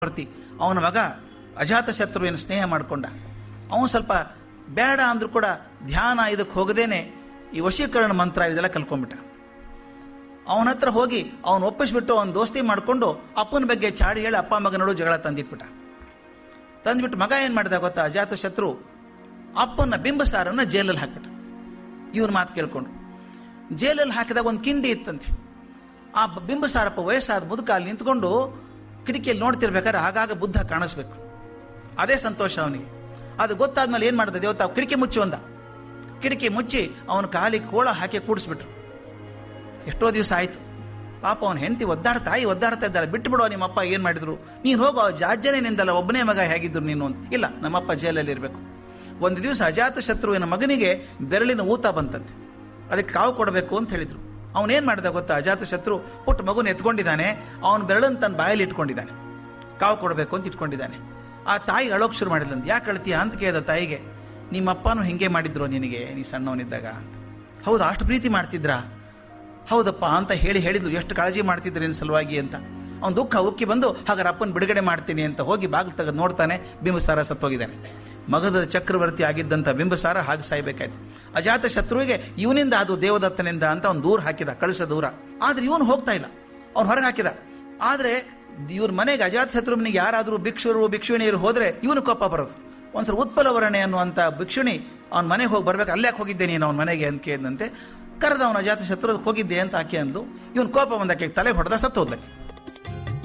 ಚಕ್ರವರ್ತಿ ಅವನ ಮಗ ಅಜಾತಶತ್ರುವಿನ ಸ್ನೇಹ ಮಾಡಿಕೊಂಡ ಅವನು ಸ್ವಲ್ಪ ಬೇಡ ಅಂದ್ರೂ ಕೂಡ ಧ್ಯಾನ ಇದಕ್ಕೆ ಹೋಗದೇನೆ ಈ ವಶೀಕರಣ ಮಂತ್ರ ಇದೆಲ್ಲ ಕಲ್ಕೊಂಡ್ಬಿಟ್ಟ ಅವನ ಹತ್ರ ಹೋಗಿ ಅವನು ಒಪ್ಪಿಸ್ಬಿಟ್ಟು ಅವನು ದೋಸ್ತಿ ಮಾಡಿಕೊಂಡು ಅಪ್ಪನ ಬಗ್ಗೆ ಚಾಡಿ ಹೇಳಿ ಅಪ್ಪ ಮಗನೋಡು ಜಗಳ ತಂದಿಟ್ಬಿಟ್ಟ ತಂದ್ಬಿಟ್ಟು ಮಗ ಏನು ಮಾಡಿದ ಗೊತ್ತಾ ಅಜಾತ ಶತ್ರು ಅಪ್ಪನ ಬಿಂಬಸಾರನ್ನ ಜೈಲಲ್ಲಿ ಹಾಕ್ಬಿಟ್ಟ ಇವನ್ ಮಾತು ಕೇಳ್ಕೊಂಡು ಜೈಲಲ್ಲಿ ಹಾಕಿದಾಗ ಒಂದು ಕಿಂಡಿ ಇತ್ತಂತೆ ಆ ಬಿಂಬಸಾರಪ್ಪ ವಯಸ್ಸಾದ ಮುದುಕ ಅಲ್ಲಿ ನಿಂತ್ಕೊಂಡು ಕಿಟಕಿಯಲ್ಲಿ ನೋಡ್ತಿರ್ಬೇಕಾದ್ರೆ ಆಗಾಗ ಬುದ್ಧ ಕಾಣಿಸ್ಬೇಕು ಅದೇ ಸಂತೋಷ ಅವನಿಗೆ ಅದು ಗೊತ್ತಾದ್ಮೇಲೆ ಏನು ಮಾಡಿದ ದೇವತಾ ಕಿಟಕಿ ಮುಚ್ಚು ಅಂದ ಕಿಟಕಿ ಮುಚ್ಚಿ ಅವನ ಕಾಲಿಗೆ ಕೋಳ ಹಾಕಿ ಕೂಡಿಸ್ಬಿಟ್ರು ಎಷ್ಟೋ ದಿವಸ ಆಯ್ತು ಪಾಪ ಅವನ ಹೆಂಡತಿ ಒದ್ದಾಡ್ತಾ ತಾಯಿ ಒದ್ದಾಡ್ತಾ ಇದ್ದಾಳೆ ಬಿಟ್ಟು ಬಿಡೋ ನಿಮ್ಮಪ್ಪ ಏನು ಮಾಡಿದ್ರು ನೀನು ಹೋಗೋ ಜಾಜ್ಯನೇ ನಿಂದಲ್ಲ ಒಬ್ಬನೇ ಮಗ ಹೇಗಿದ್ರು ನೀನು ಅಂತ ಇಲ್ಲ ನಮ್ಮಪ್ಪ ಜೈಲಲ್ಲಿ ಇರಬೇಕು ಒಂದು ದಿವಸ ಅಜಾತ ಶತ್ರುವಿನ ಮಗನಿಗೆ ಬೆರಳಿನ ಊತ ಬಂತಂತೆ ಅದಕ್ಕೆ ಕಾವು ಕೊಡಬೇಕು ಅಂತ ಹೇಳಿದ್ರು ಅವನೇನು ಮಾಡಿದ ಗೊತ್ತಾ ಅಜಾತ ಶತ್ರು ಪುಟ್ಟ ಮಗುನ ಎತ್ಕೊಂಡಿದ್ದಾನೆ ಅವನ ಬೆರಳನ್ನು ತನ್ನ ಬಾಯಲ್ಲಿ ಇಟ್ಕೊಂಡಿದ್ದಾನೆ ಕಾವು ಕೊಡಬೇಕು ಅಂತ ಇಟ್ಕೊಂಡಿದ್ದಾನೆ ಆ ತಾಯಿ ಅಳೋಕ್ ಶುರು ಮಾಡಿದ್ಲಂತ ಯಾಕೆ ಅಳ್ತೀಯ ಅಂತ ಕೇಳಿದ ತಾಯಿಗೆ ನಿಮ್ಮಪ್ಪನೂ ಹಿಂಗೆ ಮಾಡಿದ್ರು ನಿನಗೆ ನೀ ಸಣ್ಣವನಿದ್ದಾಗ ಹೌದಾ ಅಷ್ಟು ಪ್ರೀತಿ ಮಾಡ್ತಿದ್ರಾ ಹೌದಪ್ಪ ಅಂತ ಹೇಳಿ ಹೇಳಿದ್ಲು ಎಷ್ಟು ಕಾಳಜಿ ಮಾಡ್ತಿದ್ರು ನಿನ್ನ ಸಲುವಾಗಿ ಅಂತ ಅವ್ನು ದುಃಖ ಉಕ್ಕಿ ಬಂದು ಹಾಗಾದ್ರೆ ಅಪ್ಪನ ಬಿಡುಗಡೆ ಮಾಡ್ತೀನಿ ಅಂತ ಹೋಗಿ ಬಾಗಿಲು ತೆಗೆದು ನೋಡ್ತಾನೆ ಬಿಂಬಸಾರ ಸತ್ತೋಗಿದ್ದಾನೆ ಮಗದ ಚಕ್ರವರ್ತಿ ಆಗಿದ್ದಂಥ ಬಿಂಬಸಾರ ಹಾಗೆ ಸಾಯ್ಬೇಕಾಯ್ತು ಅಜಾತ ಶತ್ರುವಿಗೆ ಇವನಿಂದ ಅದು ದೇವದತ್ತನಿಂದ ಅಂತ ಅವ್ನು ದೂರ ಹಾಕಿದ ಕಳಿಸ ದೂರ ಆದ್ರೆ ಇವನು ಹೋಗ್ತಾ ಇಲ್ಲ ಅವ್ನು ಹೊರಗೆ ಹಾಕಿದ ಆದ್ರೆ ಇವ್ರ ಮನೆಗೆ ಅಜಾತ ಶತ್ರುವಿನಿಗೆ ಯಾರಾದರೂ ಭಿಕ್ಷುರು ಭಿಕ್ಷುಣಿಯರು ಹೋದ್ರೆ ಇವನು ಕೋಪ ಬರೋದು ಒಂದ್ಸಲ ಉತ್ಪಲವರಣೆ ಅನ್ನುವಂಥ ಭಿಕ್ಷುಣಿ ಅವ್ನ ಮನೆಗೆ ಹೋಗಿ ಬರ್ಬೇಕು ಅಲ್ಲೇ ಹೋಗಿದ್ದೆ ನೀನು ಅವನ ಮನೆಗೆ ಅಂತ ಕೇಳಿದಂತೆ ಕರೆದ ಅವನ ಅಜಾತ ಶತ್ರು ಹೋಗಿದ್ದೆ ಅಂತ ಆಕೆ ಅಂದ್ಲು ಇವನ್ ಕೋಪ ಬಂದಕ್ಕೆ ತಲೆ ಹೊಡೆದ ಸತ್ತೋದ್ಲಕ್ಕೆ